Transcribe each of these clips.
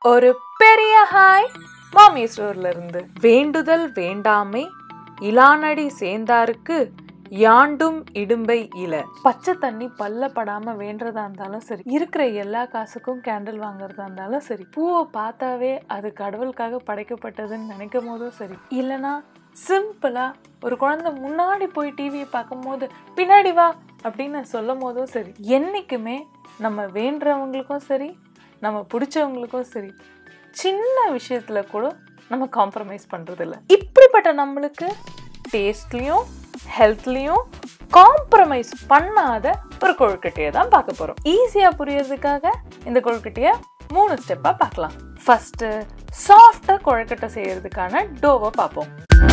ஒரு பெரிய ஹாய் மாமி ஸ்டோர்ல இருந்து வேண்டுதல் வேண்டாமை இலானடி சேர்ந்தாருக்கு யாண்டும் இடும்பை இல பச்சை தண்ணி பல்ல படாம வேண்டதா இருந்தாலும் சரி இருக்கிற எல்லா காசுக்கும் கேண்டில் வாங்குறதா இருந்தாலும் சரி பூவை பார்த்தாவே அது கடவுளுக்காக படைக்கப்பட்டதுன்னு நினைக்கும் போதும் சரி இல்லனா சிம்பிளா ஒரு குழந்தை முன்னாடி போய் டிவியை பார்க்கும்போது பின்னாடி வா அப்படின்னு சொல்லும் போதும் சரி என்னைக்குமே நம்ம வேண்டுறவங்களுக்கும் சரி நம்ம பிடிச்சவங்களுக்கும் சரி சின்ன விஷயத்துல கூட நம்ம காம்ப்ரமைஸ் பண்றது இல்ல இப்படிப்பட்ட நம்மளுக்கு டேஸ்ட்லயும் ஹெல்த்லயும் காம்ப்ரமைஸ் பண்ணாத ஒரு கொழுக்கட்டையை தான் பார்க்க போறோம் ஈஸியா புரியறதுக்காக இந்த கொழுக்கட்டையை மூணு ஸ்டெப்பா பார்க்கலாம் ஃபர்ஸ்ட் சாஃப்டா கொழுக்கட்டை செய்யறதுக்கான டோவை பார்ப்போம்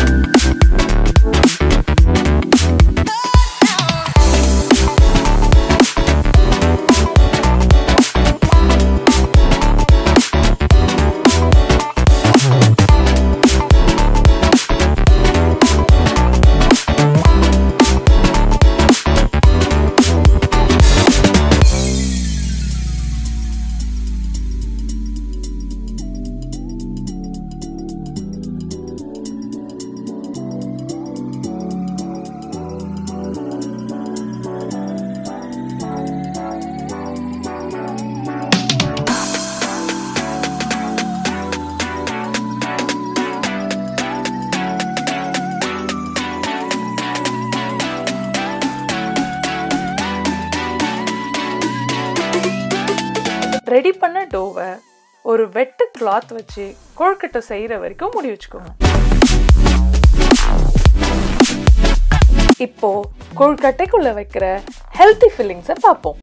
ரெடி பண்ண டோவை ஒரு வெட்டு கிளாத் வச்சு கொழுக்கட்டை செய்யற வரைக்கும் முடி வச்சுக்கோங்க இப்போ கொழுக்கட்டைக்குள்ள வைக்கிற ஹெல்த்தி ஃபில்லிங்ஸை பார்ப்போம்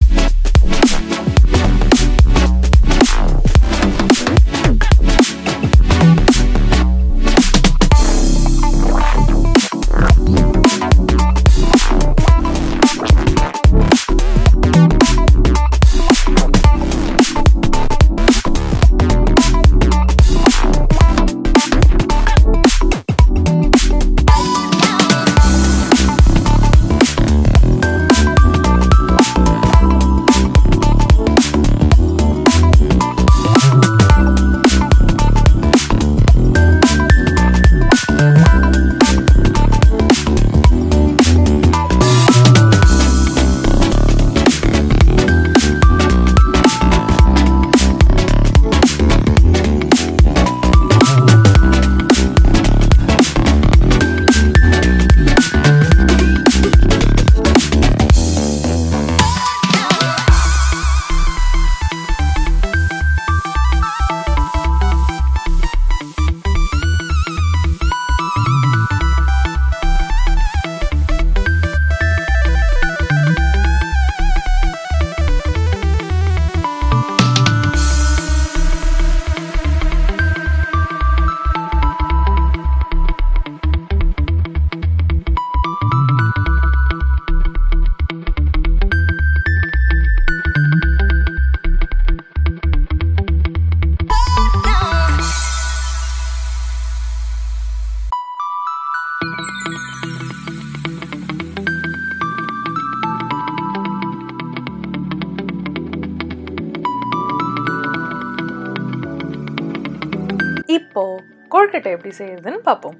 இப்போ கொழுக்கட்டை எப்படி செய்யறதுன்னு பார்ப்போம்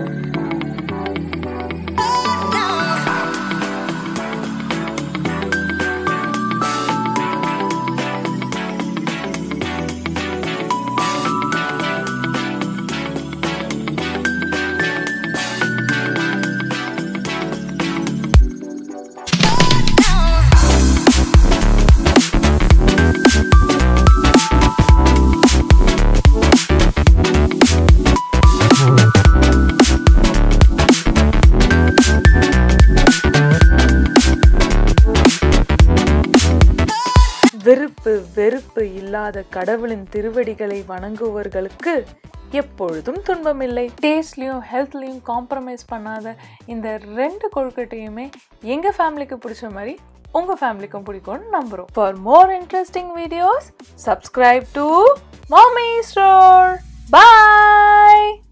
விருப்பு வெறுப்பு இல்லாத கடவுளின் திருவடிகளை வணங்குவர்களுக்கு எப்பொழுதும் துன்பமில்லை டேஸ்ட்லையும் ஹெல்த்லையும் காம்ப்ரமைஸ் பண்ணாத இந்த ரெண்டு கொழுக்கட்டையுமே எங்கள் ஃபேமிலிக்கு பிடிச்ச மாதிரி உங்கள் ஃபேமிலிக்கும் பிடிக்கும்னு நம்புகிறோம் for more interesting videos subscribe to Maami store bye